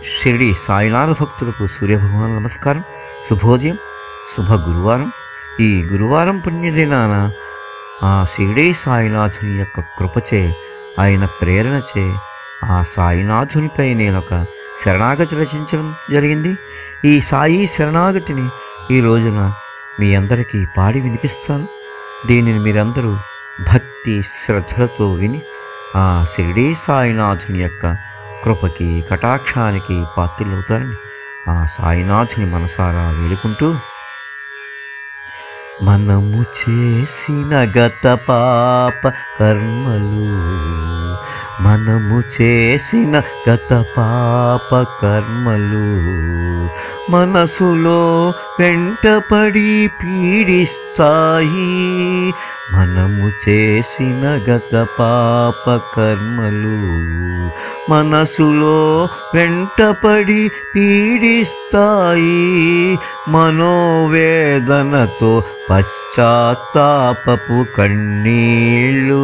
షిరిడి సాయినాథ భక్తులకు సూర్యభగవాన్ నమస్కారం శుభోదయం శుభ గురువారం ఈ గురువారం పుణ్యదినాన ఆ షిరిడి సాయినాథుని యొక్క కృపచే ఆయన ప్రేరణచే ఆ సాయినాథునిపై నేను ఒక శరణాగతి రచించడం జరిగింది ఈ సాయి శరణాగతిని ఈ రోజున మీ అందరికీ పాడి వినిపిస్తాను దీనిని మీరందరూ భక్తి శ్రద్ధలతో విని ఆ షిరిడీ సాయినాథుని యొక్క కృపకి కటాక్షానికి పాత్రులవుతారని ఆ సాయినాథుని మనసారా వేడుకుంటూ మనము చేసిన గత పాప కర్మలు మనము చేసిన గత పాప కర్మలు మనసులో వెంటపడి పీడిస్తాయి మనము చేసిన గత పాప కర్మలు మనసులో వెంటపడి పీడిస్తాయి మనోవేదనతో పశ్చాత్తాపపు కన్నీళ్ళు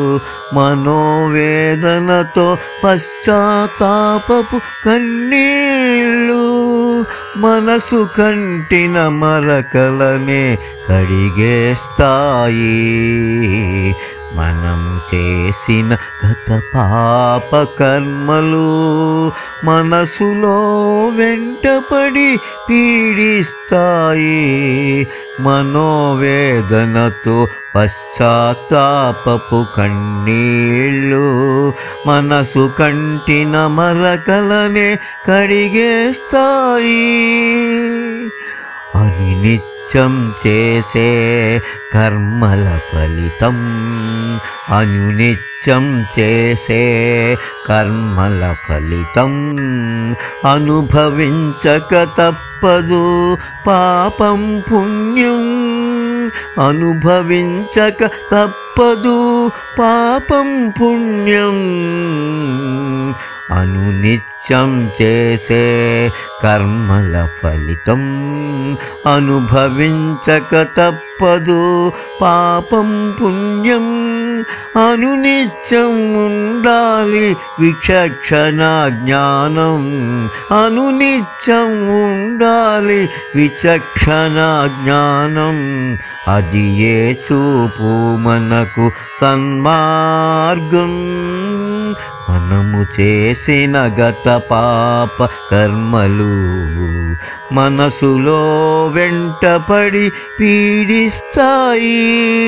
మనోవేదనతో పశ్చాత్తాపపు కన్నీళ్ళు మనసు కంటిన మరకలనే కడిగేస్తాయి మనము చేసిన గత పాప కర్మలు మనసులో వెంటపడి పీడిస్తాయి మనోవేదనతో పశ్చాత్తాపపు కన్నీళ్ళు మనసు కంటిన మరకలనే కడిగేస్తాయి అని నిత్యం చేసే కర్మల ఫలితం అనునిత్యం చేసే కర్మల ఫలితం అనుభవించక తప్పదు పాపం పుణ్యం అనుభవించక తప్పదు పాపం పుణ్యం అనునిత్యం చేసే కర్మల ఫలితం అనుభవించక తప్పదు పాపం పుణ్యం అనునిత్యం ఉండాలి విచక్షణ జ్ఞానం అనునిత్యం ఉండాలి విచక్షణ జ్ఞానం అది ఏ చూపు మనకు సన్మార్గం మనము చేసిన గత పాప కర్మలు మనసులో వెంటపడి పీడిస్తాయి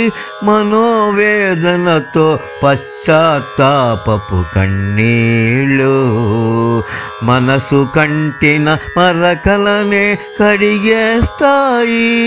మనోవేదనతో పశ్చాత్తాపపు కన్నీళ్ళు మనసు కంటిన మరకలనే కడిగేస్తాయి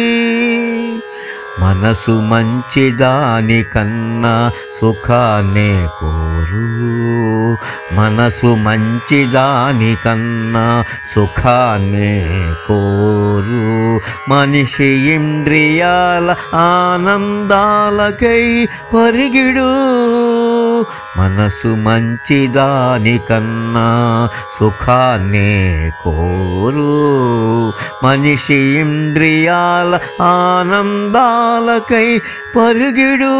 మనసు మంచిదాని కన్నా సుఖాన్నే కోరు మనసు మంచిదాని కన్నా సుఖాన్నే కోరు మనిషి ఇంద్రియాల ఆనందాలకై పరిగిడు మనసు మంచిదాని కన్నా సుఖాన్నే కోరు మనిషి ఇంద్రియాల ఆనందాలకై పరుగిడు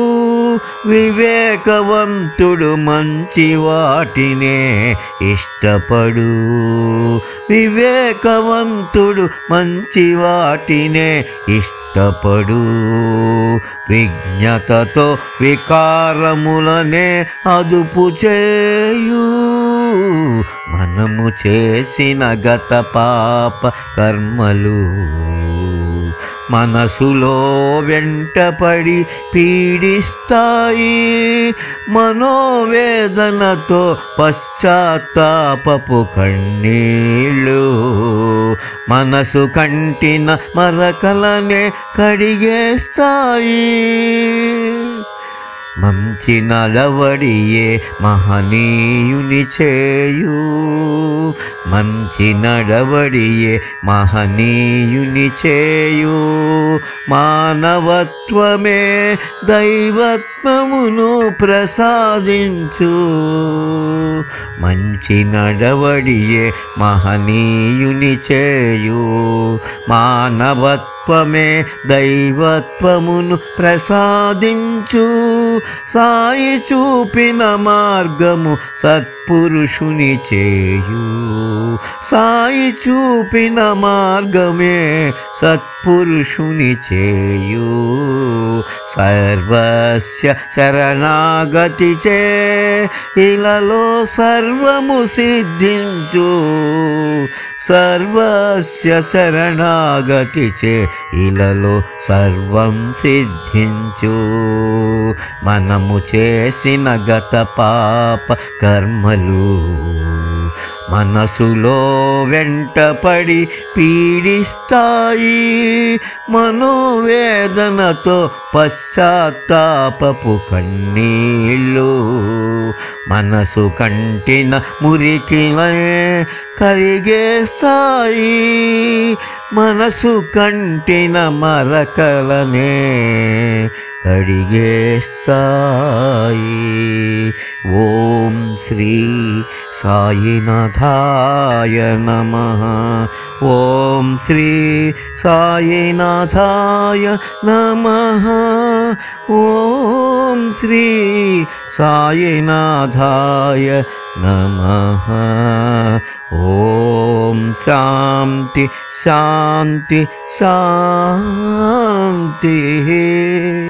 వివేకవంతుడు మంచి వాటినే ఇష్టపడు వివేకవంతుడు మంచి వాటినే ఇష్టపడు విజ్ఞతతో వికారములనే అదుపు చేయు మనము చేసిన గత పాప కర్మలు మనసులో వెంటపడి పీడిస్తాయి మనోవేదనతో పశ్చాత్తాపపు కన్నీళ్ళు మనసు కంటిన మరకలనే కడిగేస్తాయి మంచి నడవడియే మహనీయుని చేయు మంచి నడవడియే మహనీయుని చేయు మానవత్వమే దైవత్వమును ప్రసాదించు మంచి నడవడియే మహనీయుని చేయు మానవత్వ తత్వమే దైవత్వమును ప్రసాదించు సాయి చూపిన మార్గము సత్పురుషుని చేయు సాయి చూపిన మార్గమే సత్పురుషుని చేయు సర్వస్య శరణాగతి చే ఇలలో సర్వము సిద్ధించు సర్వస్య శరణాగతి చే ఇలలో సర్వం సిద్ధించు మనము చేసిన గత పాప కర్మలు మనసులో వెంటపడి పీడిస్తాయి మనోవేదనతో పశ్చాత్తాపపు కన్నీళ్ళు మనసు కంటిన మురికిలే కరిగేస్తాయి మనసు కంటిన మరకలనే కడిగేస్తాయి ఓం శ్రీ సాయినాథాయ నమ ఓం శ్రీ సాయినాథాయ నమ ఓం శ్రీ సాయినాథాయ నమ ఓం శాంతి శాంతి శాంతి